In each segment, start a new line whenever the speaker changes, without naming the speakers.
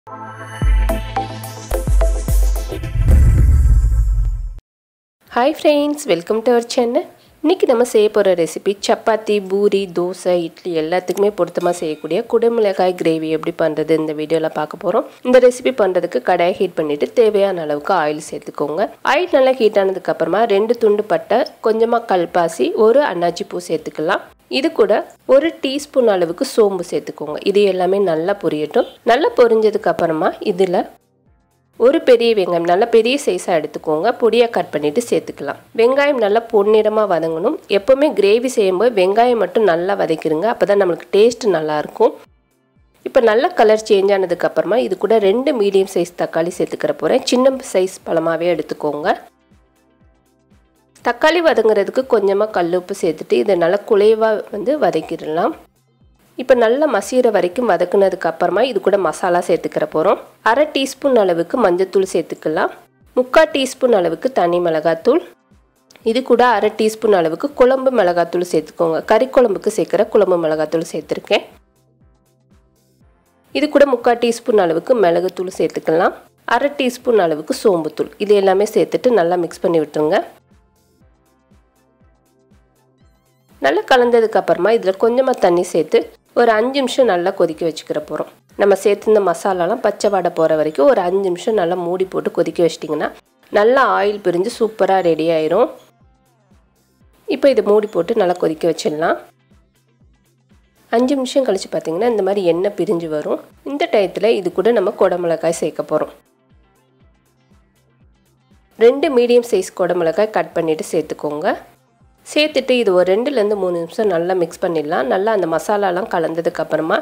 hi friends welcome to our channel இன்றைக்கி நம்ம செய்ய போகிற ரெசிபி சப்பாத்தி பூரி தோசை இட்லி எல்லாத்துக்குமே பொருத்தமாக செய்யக்கூடிய குடமிளகாய் கிரேவி எப்படி பண்ணுறது இந்த வீடியோவில் பார்க்க போகிறோம் இந்த ரெசிபி பண்ணுறதுக்கு கடாயை ஹீட் பண்ணிவிட்டு தேவையான அளவுக்கு ஆயில் சேர்த்துக்கோங்க ஆயில் நல்லா ஹீட் ஆனதுக்கப்புறமா ரெண்டு துண்டு பட்டை கொஞ்சமாக கல்பாசி ஒரு அன்னாச்சி பூ சேர்த்துக்கலாம் இது கூட ஒரு டீஸ்பூன் அளவுக்கு சோம்பு சேர்த்துக்கோங்க இது எல்லாமே நல்லா பொரியட்டும் நல்லா பொரிஞ்சதுக்கு அப்புறமா இதில் ஒரு பெரிய வெங்காயம் நல்லா பெரிய சைஸாக எடுத்துக்கோங்க பொடியாக கட் பண்ணிவிட்டு சேர்த்துக்கலாம் வெங்காயம் நல்லா பொன்னிறமாக வதங்கணும் எப்போவுமே கிரேவி செய்யும்போது வெங்காயம் மட்டும் நல்லா வதக்கிடுங்க அப்போ தான் நம்மளுக்கு டேஸ்ட் நல்லாயிருக்கும் இப்போ நல்ல கலர் சேஞ்ச் ஆனதுக்கப்புறமா இது கூட ரெண்டு மீடியம் சைஸ் தக்காளி சேர்த்துக்கிற போகிறேன் சின்ன சைஸ் பழமாகவே எடுத்துக்கோங்க தக்காளி வதங்குறதுக்கு கொஞ்சமாக கல் உப்பு சேர்த்துட்டு இதை நல்லா குலைவாக வந்து வதக்கிடலாம் இப்போ நல்லா மசிகிற வரைக்கும் வதக்குனதுக்கு அப்புறமா இது கூட மசாலா சேர்த்துக்கிற போகிறோம் அரை டீஸ்பூன் அளவுக்கு மஞ்சத்தூள் சேர்த்துக்கலாம் முக்கால் டீஸ்பூன் அளவுக்கு தனி மிளகாத்தூள் இது கூட அரை டீஸ்பூன் அளவுக்கு குழம்பு மிளகாத்தூள் சேர்த்துக்கோங்க கறி குழம்புக்கு சேர்க்குற குழம்பு மிளகாத்தூள் சேர்த்துருக்கேன் இது கூட முக்கால் டீஸ்பூன் அளவுக்கு மிளகுத்தூள் சேர்த்துக்கலாம் அரை டீஸ்பூன் அளவுக்கு சோம்புத்தூள் இது எல்லாமே சேர்த்துட்டு நல்லா மிக்ஸ் பண்ணி விட்டுருங்க நல்லா கலந்ததுக்கு அப்புறமா இதில் கொஞ்சமாக தண்ணி சேர்த்து ஒரு அஞ்சு நிமிஷம் நல்லா கொதிக்க வச்சுக்கிற போகிறோம் நம்ம சேர்த்துருந்த மசாலாலாம் பச்சை வாடை போகிற வரைக்கும் ஒரு அஞ்சு நிமிஷம் நல்லா மூடி போட்டு கொதிக்க வச்சிட்டிங்கன்னா நல்லா ஆயில் பிரிஞ்சு சூப்பராக ரெடி ஆயிரும் இப்போ இதை மூடி போட்டு நல்லா கொதிக்க வச்சிடலாம் அஞ்சு நிமிஷம் கழித்து பார்த்திங்கன்னா இந்த மாதிரி எண்ணெய் பிரிஞ்சு வரும் இந்த டயத்தில் இது கூட நம்ம குடமிளகாய் சேர்க்க போகிறோம் ரெண்டு மீடியம் சைஸ் குடமிளகாய் கட் பண்ணிவிட்டு சேர்த்துக்கோங்க சேர்த்துட்டு இது ஒரு ரெண்டுலேருந்து மூணு நிமிஷம் நல்லா மிக்ஸ் பண்ணிடலாம் நல்லா அந்த மசாலாலாம் கலந்ததுக்கப்புறமா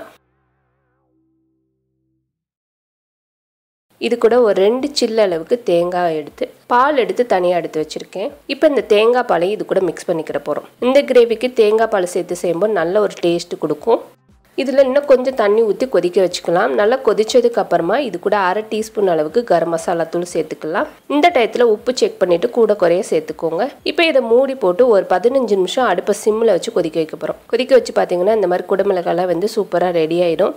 இது கூட ஒரு ரெண்டு சில்லு அளவுக்கு தேங்காய் எடுத்து பால் எடுத்து தனியாக எடுத்து வச்சுருக்கேன் இப்போ இந்த தேங்காய் பாலையும் இது கூட மிக்ஸ் பண்ணிக்கிற போகிறோம் இந்த கிரேவிக்கு தேங்காய் பால் சேர்த்து செய்யும்போது நல்ல ஒரு டேஸ்ட்டு கொடுக்கும் இதில் இன்னும் கொஞ்சம் தண்ணி ஊற்றி கொதிக்க வச்சுக்கலாம் நல்லா கொதிச்சதுக்கு அப்புறமா இது கூட அரை டீஸ்பூன் அளவுக்கு கரம் மசாலா தூள் சேர்த்துக்கலாம் இந்த டயத்தில் உப்பு செக் பண்ணிவிட்டு கூட குறைய சேர்த்துக்கோங்க இப்போ இதை மூடி போட்டு ஒரு பதினஞ்சு நிமிஷம் அடுப்பை சிம்மில் வச்சு கொதிக்க வைக்க போகிறோம் கொதிக்க வச்சு பார்த்தீங்கன்னா இந்த மாதிரி குடமிளகாலாம் வந்து சூப்பராக ரெடி ஆகிடும்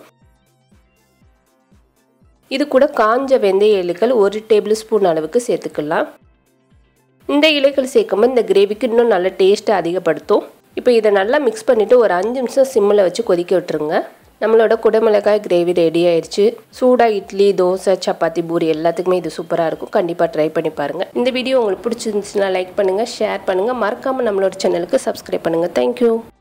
இது கூட காஞ்ச வெந்தய இலைகள் ஒரு டேபிள் ஸ்பூன் அளவுக்கு சேர்த்துக்கலாம் இந்த இலைகள் சேர்க்கும்போது இந்த கிரேவிக்கு இன்னும் நல்ல டேஸ்ட்டை அதிகப்படுத்தும் இப்போ இதை நல்லா மிக்ஸ் பண்ணிவிட்டு ஒரு அஞ்சு நிமிஷம் சிம்மில் வச்சு கொதிக்க விட்டுருங்க நம்மளோட குடமிளகாய் கிரேவி ரெடி ஆயிடுச்சு சூடாக இட்லி தோசை சப்பாத்தி பூரி எல்லாத்துக்குமே இது சூப்பராக இருக்கும் கண்டிப்பாக ட்ரை பண்ணி பாருங்கள் இந்த வீடியோ உங்களுக்கு பிடிச்சிருந்துச்சுன்னா லைக் பண்ணுங்கள் ஷேர் பண்ணுங்கள் மறக்காமல் நம்மளோட சேனலுக்கு சப்ஸ்கிரைப் பண்ணுங்கள் தேங்க்யூ